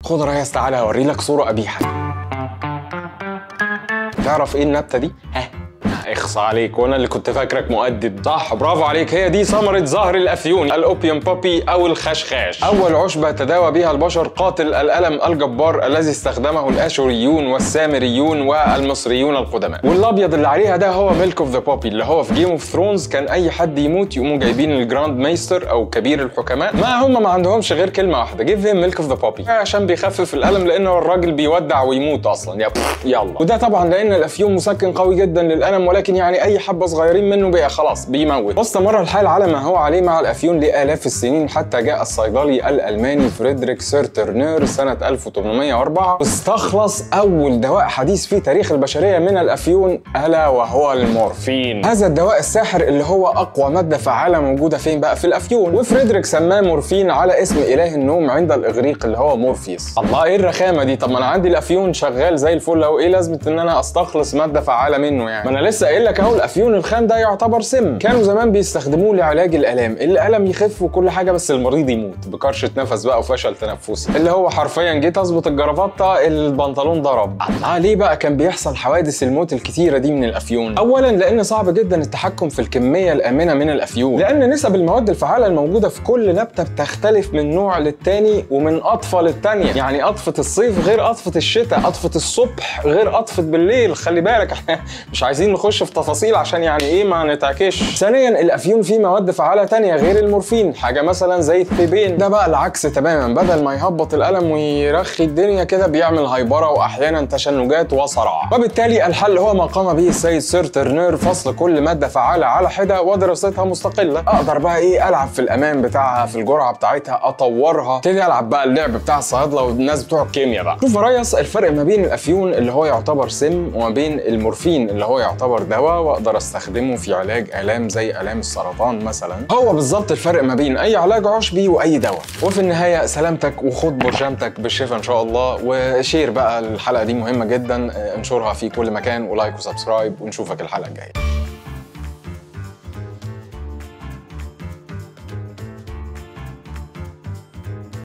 خد يا ريس تعالى اوري لك صوره قبيحه تعرف ايه النبته دي ها اخص عليك وانا اللي كنت فاكرك مؤدب صح برافو عليك هي دي ثمرة زهر الافيون الاوبيوم بوبي او الخشخاش اول عشبة تداوى بها البشر قاتل الالم الجبار الذي استخدمه الاشوريون والسامريون والمصريون القدماء والابيض اللي عليها ده هو ميلك اوف ذا بوبي اللي هو في جيم اوف ثرونز كان اي حد يموت يقوموا جايبين الجراند مايستر او كبير الحكماء ما هم ما عندهمش غير كلمة واحدة جيف هيم ميلك اوف ذا بوبي عشان بيخفف الالم لانه الراجل بيودع ويموت اصلا يا يلا وده طبعا لان الافيون مسكن قوي جدا للالم ولكن يعني اي حبه صغيرين منه بقى خلاص بيموت واستمر الحال على ما هو عليه مع الافيون لالاف السنين حتى جاء الصيدلي الالماني فريدريك سيرترنير سنه 1804 واستخلص اول دواء حديث في تاريخ البشريه من الافيون الا وهو المورفين هذا الدواء الساحر اللي هو اقوى ماده فعاله موجوده فين بقى في الافيون وفريدريك سماه مورفين على اسم اله النوم عند الاغريق اللي هو مورفيوس الله ايه الرخامه دي طب ما انا عندي الافيون شغال زي الفل اهو ايه لازمه ان انا استخلص ماده فعاله منه يعني ما انا لسه قايل لك اهو الافيون الخام ده يعتبر سم كانوا زمان بيستخدموه لعلاج الالام الالم يخف وكل حاجه بس المريض يموت بكرشه نفس بقى وفشل تنفسي اللي هو حرفيا جيت اظبط الجرافطه البنطلون ضرب الله ليه بقى كان بيحصل حوادث الموت الكتيره دي من الافيون اولا لان صعب جدا التحكم في الكميه الامنه من الافيون لان نسب المواد الفعاله الموجوده في كل نبته بتختلف من نوع للتاني ومن قطفه للتانيه يعني قطفه الصيف غير قطفه الشتاء قطفه الصبح غير قطفه بالليل خلي بالك احنا مش عايزين نخش في تفاصيل عشان يعني ايه ما نتعكش ثانيا الافيون فيه مواد فعاله تانية غير المورفين حاجه مثلا زي الثيبين ده بقى العكس تماما بدل ما يهبط الالم ويرخي الدنيا كده بيعمل هايبره واحيانا تشنجات وصرع وبالتالي الحل هو ما قام به السيد سير ترنير فصل كل ماده فعاله على حده ودراستها مستقله اقدر بقى ايه العب في الامان بتاعها في الجرعه بتاعتها اطورها ابتدي العب بقى اللعب بتاع الصيادله والناس بتوع الكيمياء بقى شوف يا ريس الفرق ما بين الافيون اللي هو يعتبر سم وما بين المورفين اللي هو يعتبر دواء واقدر استخدمه في علاج الام زي الام السرطان مثلا هو بالظبط الفرق ما بين اي علاج عشبي واي دواء وفي النهايه سلامتك وخد برشامتك بالشفا ان شاء الله وشير بقى الحلقه دي مهمه جدا انشرها في كل مكان ولايك وسبسكرايب ونشوفك الحلقه الجايه